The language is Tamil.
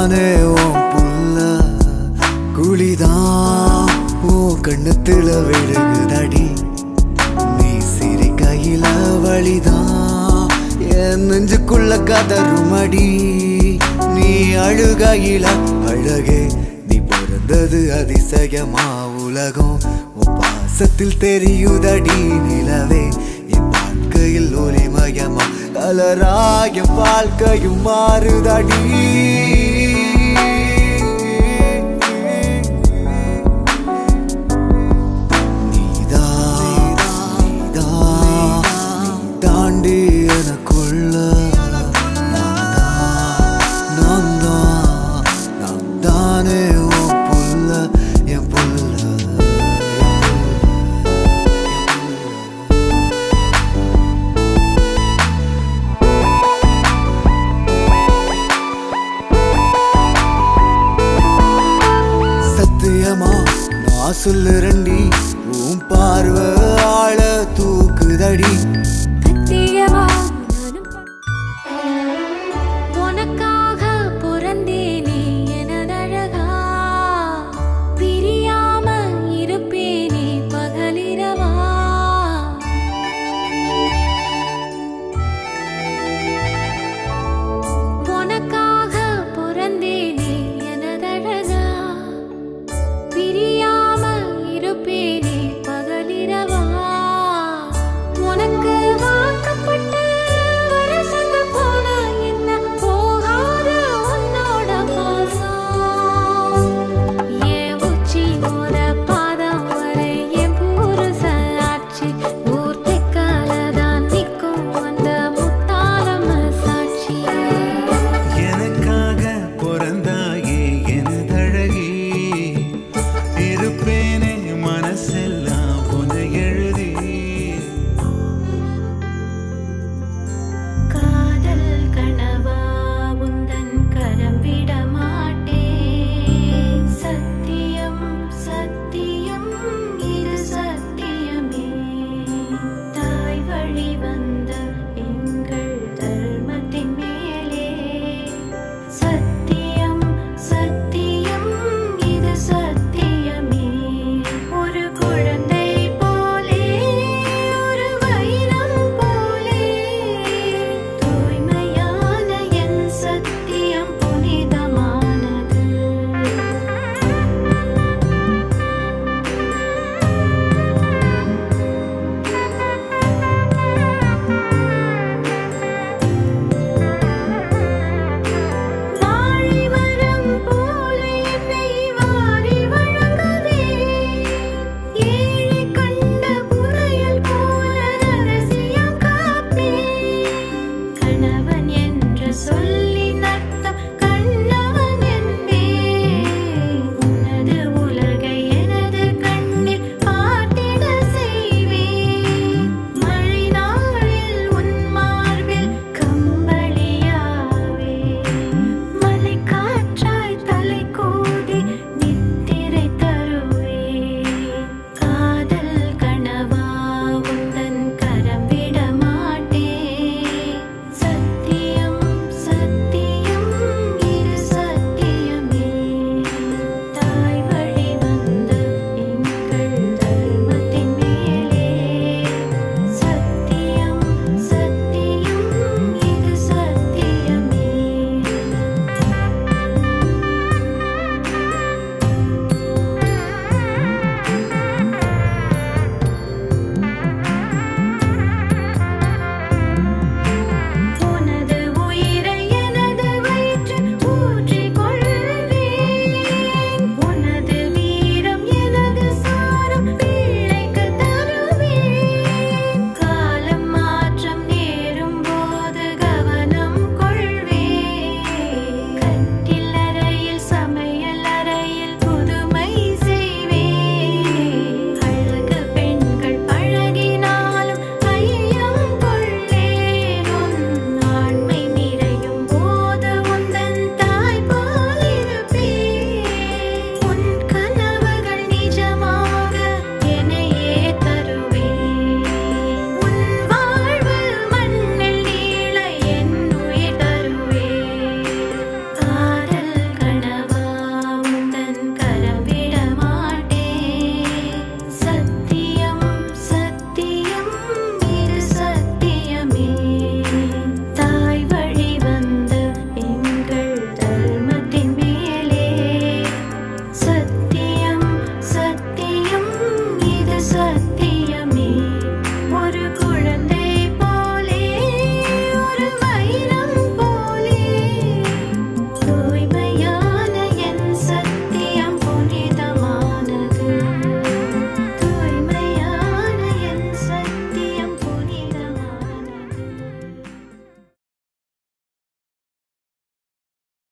தானே உன் புல்ல குழிதான் உன் கண்ணத்துல விழுகுதடி நீ சிரிக்கையில வழிதான் என் நெஞ்சுக்குள்ள கதறுமடி நீ அழுகையில அழகே நீ பிறந்தது அதிசயமா உலகம் உன் பாசத்தில் தெரியுதடி நிலவே என் வாழ்க்கையில் ஒளிமயமா கலராய வாழ்க்கையும் மாறுதடி நீதான், நீதான், நீ தாண்டி எனக்குள்ள நான் தான், நான் தான், நான் தானே உன் புல்ல, என் புல்ல, என் புல்ல, என் புல்ல. சத்தியமா நான் சொல்லுறண்டி உன் பார்வை ஆள தூக்குதடி சத்தியமா நானும் ப- உனக்காக பிறந்தேனே எனதழகா பிரியாம இருப்பேனே பகலிரவா உனக்காக பிறந்தேனே எனதழகா பிரியாம இருப்பேனே பகலிரவா உனக்கு சத்தியமா